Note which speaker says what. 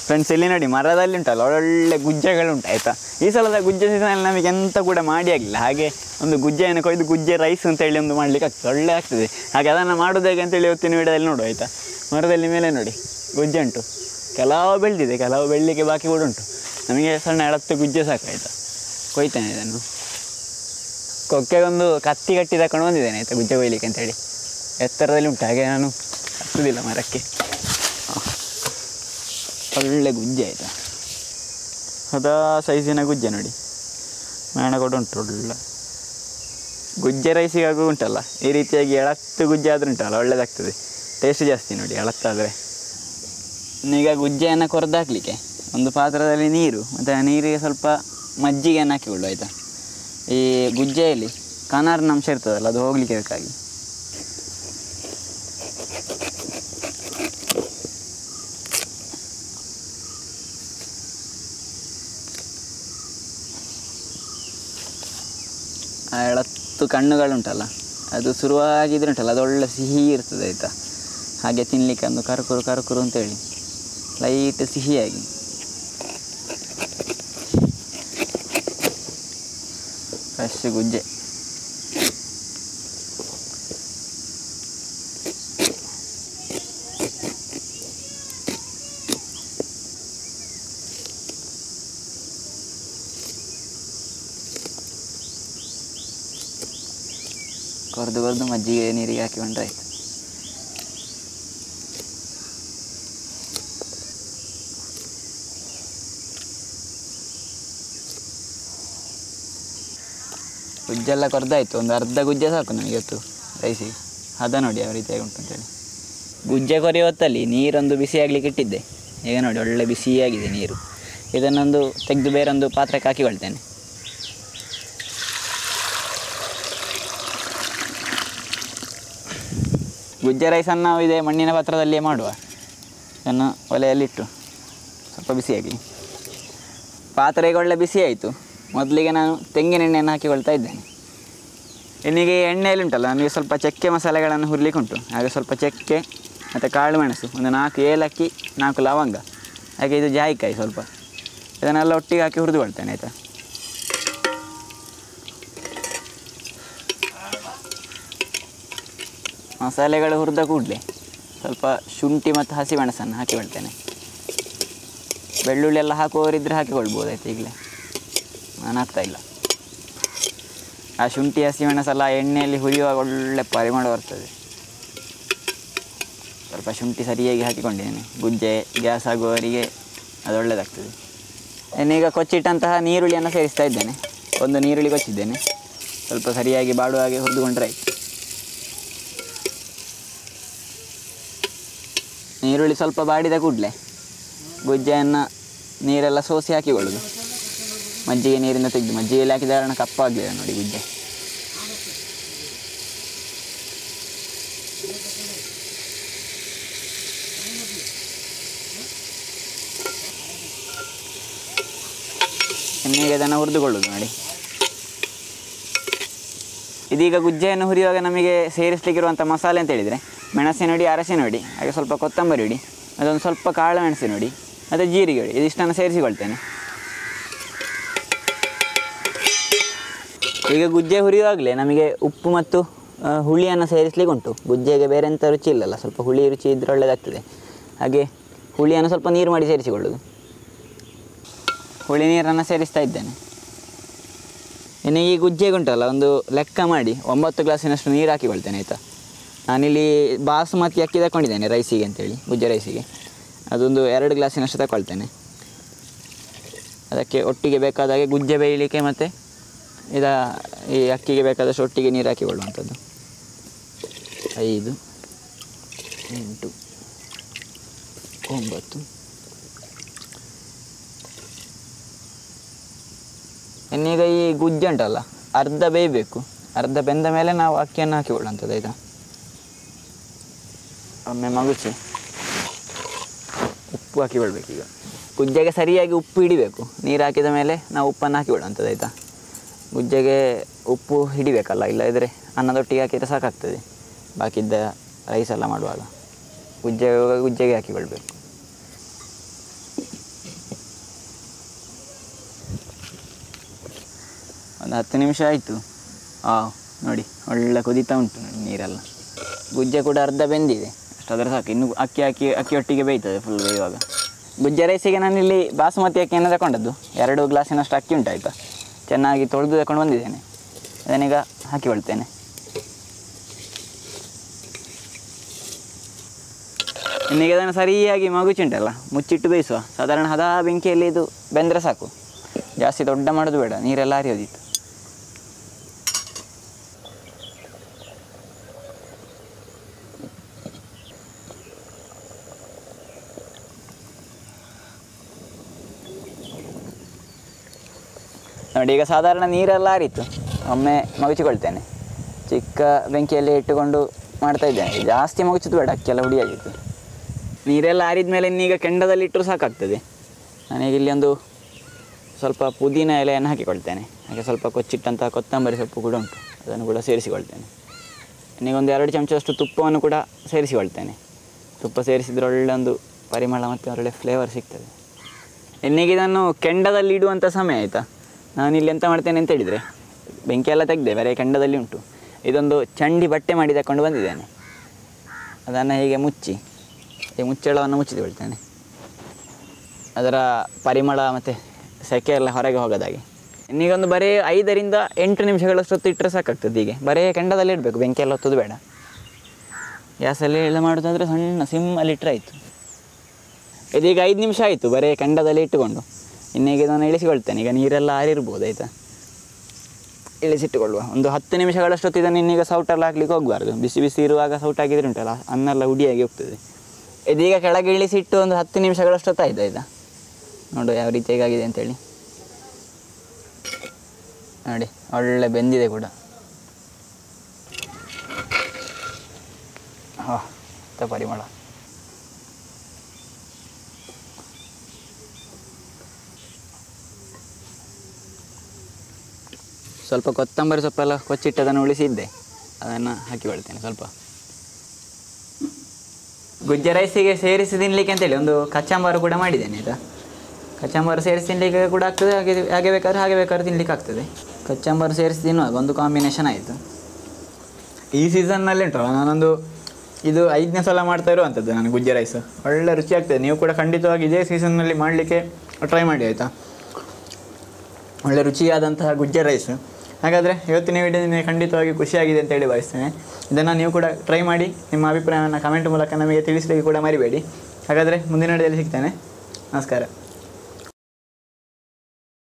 Speaker 1: friends ಇಲ್ಲಿ ನೋಡಿ ಮರದಲ್ಲಿ ಉಂಟಲ್ಲ ಒಳ್ಳೆ ಗುಜ್ಜೆಗಳುಂಟು ಆಯಿತಾ ಈ ಸಲದ ಗುಜ್ಜೆ ಸೀಸನಲ್ಲಿ ನಮಗೆ ಎಂತ ಕೂಡ ಮಾಡಿ ಆಗಲಿಲ್ಲ ಹಾಗೆ ಒಂದು ಗುಜ್ಜೆಯನ್ನು ಕೊಯ್ದು ಗುಜ್ಜೆ ರೈಸ್ ಅಂತೇಳಿ ಒಂದು ಮಾಡ್ಲಿಕ್ಕೆ ಆಗ್ತದೆ ಒಳ್ಳೆ ಆಗ್ತದೆ ಹಾಗೆ ಅದನ್ನು ಮಾಡೋದು ಹೇಗೆ ಅಂತೇಳಿ ಇವತ್ತಿನ ವಿಡಿಯೋದಲ್ಲಿ ನೋಡು ಆಯಿತಾ ಮರದಲ್ಲಿ ಮೇಲೆ ನೋಡಿ ಗುಜ್ಜೆ ಉಂಟು ಕೆಲವು ಬೆಳೆದಿದೆ ಕೆಲವು ಬೆಳಲಿಕ್ಕೆ ಬಾಕಿ ಕೂಡ ಉಂಟು ನಮಗೆ ಸಣ್ಣ ಎಳತ್ತು ಗುಜ್ಜೆ ಸಾಕು ಆಯಿತಾ ಕೊಯ್ತೇನೆ ಇದನ್ನು ಕೊಕ್ಕೆಗೊಂದು ಕತ್ತಿ ಕಟ್ಟಿ ತಕೊಂಡು ಬಂದಿದ್ದೇನೆ ಆಯಿತಾ ಗುಜ್ಜೆ ಕೊಯ್ಲಿಕ್ಕೆ ಅಂತೇಳಿ ಎತ್ತರದಲ್ಲಿ ಉಂಟು ಹಾಗೆ ನಾನು ಹತ್ತುದಿಲ್ಲ ಮರಕ್ಕೆ ಒಳ್ಳೆ ಗುಜ್ಜೆ ಆಯಿತಾ ಅದಾ ಸೈಜಿನ ಗುಜ್ಜೆ ನೋಡಿ ಮೇಣ ಕೂಡ ಉಂಟು ಒಳ್ಳೆ ಗುಜ್ಜೆ ರೈಸಿಗಾಗೂ ಉಂಟಲ್ಲ ಈ ರೀತಿಯಾಗಿ ಎಳತ್ತು ಗುಜ್ಜೆ ಆದರೂ ಉಂಟಲ್ಲ ಒಳ್ಳೇದಾಗ್ತದೆ ಟೇಸ್ಟ್ ಜಾಸ್ತಿ ನೋಡಿ ಎಳತ್ತಾದರೆ ಈಗ ಗುಜ್ಜೆಯನ್ನು ಕೊರೆದು ಹಾಕಲಿಕ್ಕೆ ಒಂದು ಪಾತ್ರದಲ್ಲಿ ನೀರು ಮತ್ತು ಆ ನೀರಿಗೆ ಸ್ವಲ್ಪ ಮಜ್ಜಿಗೆಯನ್ನು ಹಾಕಿಕೊಳ್ಳು ಆಯಿತಾ ಈ ಗುಜ್ಜೆಯಲ್ಲಿ ಕನಾರಿನ ಅಂಶ ಇರ್ತದಲ್ಲ ಅದು ಹೋಗಲಿಕ್ಕೆ ಬೇಕಾಗಿ ಆ ಎಳತ್ತು ಕಣ್ಣುಗಳುಂಟಲ್ಲ ಅದು ಶುರುವಾಗಿದ್ರೆ ಉಂಟಲ್ಲ ಅದು ಒಳ್ಳೆ ಸಿಹಿ ಇರ್ತದೆ ಆಯಿತಾ ಹಾಗೆ ತಿನ್ನಲಿಕ್ಕೆ ಒಂದು ಕರ್ಕುರು ಕರ್ಕುರು ಅಂತೇಳಿ ಲೈಟ್ ಸಿಹಿಯಾಗಿ ಫ್ರೆಶ್ ಗುಜ್ಜೆ ಕೊರೆದು ಕೊರೆದು ಮಜ್ಜಿಗೆ ನೀರಿಗೆ ಹಾಕಿಕೊಂಡ್ರೆ ಆಯ್ತು ಗುಜ್ಜೆಲ್ಲ ಕೊರ್ದಾಯ್ತು ಒಂದು ಅರ್ಧ ಗುಜ್ಜೆ ಸಾಕು ನನಗೆ ಇವತ್ತು ರೈಸಿಗೆ ಹದ ನೋಡಿ ಯಾವ ರೀತಿಯಾಗಿ ಉಂಟು ಅಂತೇಳಿ ಗುಜ್ಜೆ ಕೊರೆಯೋ ಹೊತ್ತಲ್ಲಿ ನೀರೊಂದು ಬಿಸಿ ಆಗ್ಲಿಕ್ಕೆ ಇಟ್ಟಿದ್ದೆ ಈಗ ನೋಡಿ ಒಳ್ಳೆ ಬಿಸಿಯಾಗಿದೆ ನೀರು ಇದನ್ನೊಂದು ತೆಗೆದು ಬೇರೊಂದು ಪಾತ್ರಕ್ಕೆ ಹಾಕಿಕೊಳ್ತೇನೆ ಗುಜ್ಜೆ ರೈಸನ್ನು ನಾವು ಇದೇ ಮಣ್ಣಿನ ಪಾತ್ರದಲ್ಲಿಯೇ ಮಾಡುವ ಇದನ್ನು ಒಲೆಯಲ್ಲಿಟ್ಟು ಸ್ವಲ್ಪ ಬಿಸಿಯಾಗಿ ಪಾತ್ರೆಗೆ ಒಳ್ಳೆ ಬಿಸಿ ಆಯಿತು ಮೊದಲಿಗೆ ನಾನು ತೆಂಗಿನ ಎಣ್ಣೆಯನ್ನು ಹಾಕಿಕೊಳ್ತಾ ಇದ್ದೇನೆ ಎಣ್ಣೆಗೆ ಎಣ್ಣೆಯಲ್ಲಿ ಉಂಟಲ್ಲ ನನಗೆ ಸ್ವಲ್ಪ ಚಕ್ಕೆ ಮಸಾಲೆಗಳನ್ನು ಹುರ್ಲಿಕ್ಕೆ ಉಂಟು ಹಾಗೆ ಸ್ವಲ್ಪ ಚಕ್ಕೆ ಮತ್ತು ಕಾಳು ಮೆಣಸು ಒಂದು ನಾಲ್ಕು ಏಲಕ್ಕಿ ನಾಲ್ಕು ಲವಂಗ ಹಾಗೆ ಇದು ಜಾಯಿಕಾಯಿ ಸ್ವಲ್ಪ ಇದನ್ನೆಲ್ಲ ಒಟ್ಟಿಗೆ ಹಾಕಿ ಹುರಿದುಕೊಳ್ತೇನೆ ಆಯಿತಾ ಮಸಾಲೆಗಳು ಹುರಿದ ಕೂಡಲೇ ಸ್ವಲ್ಪ ಶುಂಠಿ ಮತ್ತು ಹಸಿಮೆಣಸನ್ನು ಹಾಕಿಕೊಳ್ತೇನೆ ಬೆಳ್ಳುಳ್ಳಿ ಎಲ್ಲ ಹಾಕುವವರಿದ್ದರೆ ಹಾಕಿಕೊಳ್ಬೋದು ಆಯ್ತು ಈಗಲೇ ನಾನು ಹಾಕ್ತಾ ಇಲ್ಲ ಆ ಶುಂಠಿ ಹಸಿಮೆಣಸೆಲ್ಲ ಎಣ್ಣೆಯಲ್ಲಿ ಹುರಿಯುವಾಗ ಒಳ್ಳೆ ಪರಿಮಳ ಬರ್ತದೆ ಸ್ವಲ್ಪ ಶುಂಠಿ ಸರಿಯಾಗಿ ಹಾಕಿಕೊಂಡಿದ್ದೇನೆ ಗುಜ್ಜೆ ಗ್ಯಾಸ್ ಆಗುವವರಿಗೆ ಅದು ಒಳ್ಳೆಯದಾಗ್ತದೆ ಇನ್ನೀಗ ಕೊಚ್ಚಿಟ್ಟಂತಹ ನೀರುಳ್ಳಿಯನ್ನು ಸೇರಿಸ್ತಾ ಇದ್ದೇನೆ ಒಂದು ನೀರುಳ್ಳಿ ಕೊಚ್ಚಿದ್ದೇನೆ ಸ್ವಲ್ಪ ಸರಿಯಾಗಿ ಬಾಡುವ ಹಾಗೆ ಹುರಿದುಕೊಂಡ್ರೆ ಆಯ್ತು ನೀರುಳ್ಳಿ ಸ್ವಲ್ಪ ಬಾಡಿದ ಕೂಡಲೇ ಗುಜ್ಜೆಯನ್ನು ನೀರೆಲ್ಲ ಸೋಸಿ ಹಾಕಿಕೊಳ್ಳೋದು ಮಜ್ಜಿಗೆ ನೀರಿಂದ ತೆಗೆದು ಮಜ್ಜಿಗೆಯಲ್ಲಿ ಹಾಕಿದ ಕಾರಣ ಕಪ್ಪಾಗಲಿಲ್ಲ ನೋಡಿ ಗುಜ್ಜೆ ಇನ್ನೀಗ ಇದನ್ನು ಹುರಿದುಕೊಳ್ಳೋದು ನೋಡಿ ಇದೀಗ ಗುಜ್ಜೆಯನ್ನು ಹುರಿಯುವಾಗ ನಮಗೆ ಸೇರಿಸ್ಲಿಕ್ಕಿರುವಂಥ ಮಸಾಲೆ ಅಂತ ಹೇಳಿದರೆ ಮೆಣಸಿನ ಹುಡಿ ಅರಸಿನ ಹುಡಿ ಹಾಗೆ ಸ್ವಲ್ಪ ಕೊತ್ತಂಬರಿ ಹುಡಿ ಅದೊಂದು ಸ್ವಲ್ಪ ಕಾಳು ಮೆಣಸಿನ ಹುಡಿ ಮತ್ತು ಜೀರಿಗೆ ಹುಡಿ ಇದಿಷ್ಟನ್ನು ಸೇರಿಸಿಕೊಳ್ತೇನೆ ಈಗ ಗುಜ್ಜೆ ಹುರಿಯುವಾಗಲೇ ನಮಗೆ ಉಪ್ಪು ಮತ್ತು ಆ, ಹುಳಿಯನ್ನು ಸೇರಿಸ್ಲಿಕ್ಕೆ ಉಂಟು ಗುಜ್ಜೆಗೆ ಬೇರೆ ಎಂಥ ರುಚಿ ಇಲ್ಲಲ್ಲ ಸ್ವಲ್ಪ ಹುಳಿ ರುಚಿ ಇದ್ರೆ ಒಳ್ಳೆಯದಾಗ್ತದೆ ಹಾಗೆ ಹುಳಿಯನ್ನು ಸ್ವಲ್ಪ ನೀರು ಮಾಡಿ ಸೇರಿಸಿಕೊಳ್ಳೋದು ಹುಳಿ ನೀರನ್ನು ಸೇರಿಸ್ತಾ ಇದ್ದೇನೆ ಇನ್ನು ಈ ಗುಜ್ಜೆಗೆ ಉಂಟಲ್ಲ ಒಂದು ಲೆಕ್ಕ ಮಾಡಿ ಒಂಬತ್ತು ಗ್ಲಾಸಿನಷ್ಟು ನೀರು ಹಾಕಿಕೊಳ್ತೇನೆ ಆಯಿತಾ ನಾನಿಲ್ಲಿ ಬಾಸುಮತಿ ಅಕ್ಕಿ ತಗೊಂಡಿದ್ದೇನೆ ರೈಸಿಗೆ ಅಂತೇಳಿ ಗುಜ್ಜೆ ರೈಸಿಗೆ ಅದೊಂದು ಎರಡು ಗ್ಲಾಸಿನಷ್ಟು ತಗೊಳ್ತೇನೆ ಅದಕ್ಕೆ ಒಟ್ಟಿಗೆ ಬೇಕಾದಾಗೆ ಗುಜ್ಜೆ ಬೇಯಲಿಕ್ಕೆ ಮತ್ತು ಇದ ಈ ಅಕ್ಕಿಗೆ ಬೇಕಾದಷ್ಟು ಒಟ್ಟಿಗೆ ನೀರು ಹಾಕಿಕೊಳ್ಳುವಂಥದ್ದು ಐದು ಎಂಟು ಒಂಬತ್ತು ಇನ್ನೀಗ ಈ ಗುಜ್ಜೆ ಉಂಟಲ್ಲ ಅರ್ಧ ಬೇಯಬೇಕು ಅರ್ಧ ಬೆಂದ ಮೇಲೆ ನಾವು ಅಕ್ಕಿಯನ್ನು ಹಾಕಿಕೊಳ್ಳುವಂಥದ್ದು ಆಯಿತಾ ಒಮ್ಮೆ ಮಗುಚಿ ಉಪ್ಪು ಹಾಕಿಕೊಳ್ಬೇಕು ಈಗ ಗುಜ್ಜೆಗೆ ಸರಿಯಾಗಿ ಉಪ್ಪು ಹಿಡಿಬೇಕು ನೀರು ಹಾಕಿದ ಮೇಲೆ ನಾವು ಉಪ್ಪನ್ನು ಹಾಕಿಬಿಡುವಂಥದ್ದು ಆಯಿತಾ ಗುಜ್ಜೆಗೆ ಉಪ್ಪು ಹಿಡಿಬೇಕಲ್ಲ ಇಲ್ಲದಿದ್ದರೆ ಅನ್ನದೊಟ್ಟಿಗೆ ಹಾಕಿದರೆ ಸಾಕಾಗ್ತದೆ ಬಾಕಿದ್ದ ರೈಸ್ ಎಲ್ಲ ಮಾಡುವಾಗ ಗುಜ್ಜೆ ಗುಜ್ಜೆಗೆ ಹಾಕಿಕೊಳ್ಬೇಕು ಒಂದು ಹತ್ತು ನಿಮಿಷ ಆಯಿತು ಹಾಂ ನೋಡಿ ಒಳ್ಳೆ ಕುದೀತಾ ಉಂಟು ನೋಡಿ ನೀರೆಲ್ಲ ಗುಜ್ಜೆ ಕೂಡ ಅರ್ಧ ಬೆಂದಿದೆ ಅಷ್ಟಾದ್ರೆ ಸಾಕು ಇನ್ನು ಅಕ್ಕಿ ಅಕ್ಕಿ ಅಕ್ಕಿ ಒಟ್ಟಿಗೆ ಬೇಯ್ತದೆ ಫುಲ್ ಬೇಯುವಾಗ ಗುಜ್ಜೆ ರೈಸಿಗೆ ನಾನಿಲ್ಲಿ ಬಾಸುಮತಿ ಅಕ್ಕಿಯನ್ನು ತಗೊಂಡದ್ದು ಎರಡು ಗ್ಲಾಸಿನಷ್ಟು ಅಕ್ಕಿ ಉಂಟಾಯ್ತಾ ಚೆನ್ನಾಗಿ ತೊಳೆದು ತಗೊಂಡು ಬಂದಿದ್ದೇನೆ ಅದನ್ನೀಗ ಹಾಕಿ ಕೊಳ್ತೇನೆ ಇನ್ನೀಗ ಅದನ್ನು ಸರಿಯಾಗಿ ಮಗುಚುಂಟಲ್ಲ ಮುಚ್ಚಿಟ್ಟು ಬೇಯಿಸುವ ಸಾಧಾರಣ ಹದ ಬೆಂಕಿಯಲ್ಲಿ ಇದು ಬೆಂದರೆ ಸಾಕು ಜಾಸ್ತಿ ದೊಡ್ಡ ಮಾಡೋದು ಬೇಡ ನೀರೆಲ್ಲ ಹರಿಯೋದಿತ್ತು ನೋಡಿ ಈಗ ಸಾಧಾರಣ ನೀರೆಲ್ಲ ಆರಿತು ಒಮ್ಮೆ ಮಗುಚಿಕೊಳ್ತೇನೆ ಚಿಕ್ಕ ಬೆಂಕಿಯಲ್ಲಿ ಇಟ್ಟುಕೊಂಡು ಮಾಡ್ತಾ ಇದ್ದೇನೆ ಜಾಸ್ತಿ ಮಗುಚಿದ್ದು ಬೇಡ ಅಕ್ಕೆಲ್ಲ ಹುಡಿಯಾಗಿತ್ತು ನೀರೆಲ್ಲ ಆರಿದ ಮೇಲೆ ಇನ್ನೀಗ ಕೆಂಡದಲ್ಲಿ ಇಟ್ಟರು ಸಾಕಾಗ್ತದೆ ನಾನೀಗ ಇಲ್ಲಿ ಒಂದು ಸ್ವಲ್ಪ ಪುದೀನ ಎಲೆಯನ್ನು ಹಾಕಿಕೊಳ್ತೇನೆ ಹಾಗೆ ಸ್ವಲ್ಪ ಕೊಚ್ಚಿಟ್ಟಂಥ ಕೊತ್ತಂಬರಿ ಸೊಪ್ಪು ಕೂಡ ಉಂಟು ಅದನ್ನು ಕೂಡ ಸೇರಿಸಿಕೊಳ್ತೇನೆ ಇನ್ನೀಗ ಒಂದು ಎರಡು ಚಮಚದಷ್ಟು ತುಪ್ಪವನ್ನು ಕೂಡ ಸೇರಿಸಿಕೊಳ್ತೇನೆ ತುಪ್ಪ ಸೇರಿಸಿದ್ರೆ ಒಳ್ಳೆ ಒಂದು ಪರಿಮಳ ಮತ್ತು ಒಳ್ಳೆ ಫ್ಲೇವರ್ ಸಿಗ್ತದೆ ಇನ್ನೀಗ ಇದನ್ನು ಕೆಂಡದಲ್ಲಿ ಇಡುವಂಥ ಸಮಯ ಆಯಿತಾ ನಾನಿಲ್ಲಿ ಎಂತ ಮಾಡ್ತೇನೆ ಅಂತ ಹೇಳಿದರೆ ಬೆಂಕಿ ಎಲ್ಲ ತೆಗೆದೆ ಬರೀ ಕೆಂಡದಲ್ಲಿ ಉಂಟು ಇದೊಂದು ಚಂಡಿ ಬಟ್ಟೆ ಮಾಡಿ ತಗೊಂಡು ಬಂದಿದ್ದೇನೆ ಅದನ್ನು ಹೀಗೆ ಮುಚ್ಚಿ ಈ ಮುಚ್ಚಳವನ್ನು ಮುಚ್ಚಿಕೊಳ್ತೇನೆ ಅದರ ಪರಿಮಳ ಮತ್ತು ಸೆಕೆ ಎಲ್ಲ ಹೊರಗೆ ಹೋಗೋದಾಗಿ ಇನ್ನೀಗೊಂದು ಬರೀ ಐದರಿಂದ ಎಂಟು ನಿಮಿಷಗಳಷ್ಟೊತ್ತು ಇಟ್ಟರೆ ಸಾಕಾಗ್ತದೆ ಹೀಗೆ ಬರೀ ಕೆಂಡದಲ್ಲಿ ಇಡಬೇಕು ಬೆಂಕಿ ಎಲ್ಲ ಹೊತ್ತದು ಬೇಡ ಗ್ಯಾಸಲ್ಲಿ ಎಲ್ಲ ಮಾಡೋದಾದರೆ ಸಣ್ಣ ಸಿಮ್ಮಲ್ಲಿ ಇಟ್ಟರೆ ಆಯಿತು ಇದೀಗ ಐದು ನಿಮಿಷ ಆಯಿತು ಬರೀ ಕೆಂಡದಲ್ಲಿ ಇಟ್ಟುಕೊಂಡು ಇನ್ನೀಗ ಇದನ್ನು ಇಳಿಸಿಕೊಳ್ತೇನೆ ಈಗ ನೀರೆಲ್ಲ ಆರಿರ್ಬೋದು ಆಯಿತಾ ಇಳಿಸಿಟ್ಟುಕೊಳ್ಳುವ ಒಂದು ಹತ್ತು ನಿಮಿಷಗಳಷ್ಟೊತ್ತು ಇದನ್ನು ಇನ್ನೀಗ ಸೌಟಲ್ಲಿ ಹಾಕ್ಲಿಕ್ಕೆ ಹೋಗಬಾರ್ದು ಬಿಸಿ ಬಿಸಿ ಇರುವಾಗ ಸೌಟ್ ಹಾಕಿದ್ರೆ ಉಂಟಲ್ಲ ಅನ್ನೆಲ್ಲ ಹುಡಿಯಾಗಿ ಹೋಗ್ತದೆ ಇದೀಗ ಕೆಳಗೆ ಇಳಿಸಿಟ್ಟು ಒಂದು ಹತ್ತು ನಿಮಿಷಗಳಷ್ಟೊತ್ತು ಆಯ್ತು ಆಯಿತಾ ನೋಡು ಯಾವ ರೀತಿ ಹೇಗಾಗಿದೆ ಅಂತೇಳಿ ನೋಡಿ ಒಳ್ಳೆ ಬೆಂದಿದೆ ಕೂಡ ಹಾಂ ಎಂಥ ಪರಿಮಳ ಸ್ವಲ್ಪ ಕೊತ್ತಂಬರಿ ಸೊಪ್ಪೆಲ್ಲ ಕೊಚ್ಚಿಟ್ಟದನ್ನು ಉಳಿಸಿದ್ದೆ ಅದನ್ನು ಹಾಕಿಕೊಳ್ತೇನೆ ಸ್ವಲ್ಪ ಗುಜ್ಜೆ ರೈಸಿಗೆ ಸೇರಿಸಿ ತಿನ್ನಲಿಕ್ಕೆ ಅಂತೇಳಿ ಒಂದು ಕಚ್ಚಾಂಬಾರು ಕೂಡ ಮಾಡಿದ್ದೇನೆ ಆಯಿತಾ ಕಚ್ಚಾಂಬಾರು ಸೇರಿಸಿ ತಿನ್ನಲಿಕ್ಕೆ ಕೂಡ ಆಗ್ತದೆ ಹಾಗೆ ಹಾಗೆ ಬೇಕಾದ್ರೆ ಹಾಗೆ ಬೇಕಾದ್ರೆ ತಿನ್ಲಿಕ್ಕೆ ಆಗ್ತದೆ ಕಚ್ಚಾಂಬಾರು ಸೇರಿಸಿ ತಿನ್ನುವಾಗ ಒಂದು ಕಾಂಬಿನೇಷನ್ ಆಯಿತು ಈ ಸೀಸನ್ನಲ್ಲಿ ಉಂಟಲ್ಲ ನಾನೊಂದು ಇದು ಐದನೇ ಸಲ ಮಾಡ್ತಾ ಇರುವಂಥದ್ದು ನಾನು ಗುಜ್ಜೆ ರೈಸ್ ಒಳ್ಳೆ ರುಚಿ ಆಗ್ತದೆ ನೀವು ಕೂಡ ಖಂಡಿತವಾಗಿ ಇದೇ ಸೀಸನ್ನಲ್ಲಿ ಮಾಡಲಿಕ್ಕೆ ಟ್ರೈ ಮಾಡಿ ಆಯಿತಾ ಒಳ್ಳೆ ರುಚಿಯಾದಂತಹ ಗುಜ್ಜೆ ರೈಸ್ ಹಾಗಾದರೆ ಇವತ್ತಿನ ವಿಡಿಯೋ ನಿಮಗೆ ಖಂಡಿತವಾಗಿ ಖುಷಿಯಾಗಿದೆ ಅಂತೇಳಿ ಭಾವಿಸ್ತೇನೆ ಇದನ್ನು ನೀವು ಕೂಡ ಟ್ರೈ ಮಾಡಿ ನಿಮ್ಮ ಅಭಿಪ್ರಾಯವನ್ನು ಕಮೆಂಟ್ ಮೂಲಕ ನಮಗೆ ತಿಳಿಸಲಿಕ್ಕೆ ಕೂಡ ಮರಿಬೇಡಿ ಹಾಗಾದರೆ ಮುಂದಿನ ವಿಡಿಯೋದಲ್ಲಿ ಸಿಗ್ತೇನೆ ನಮಸ್ಕಾರ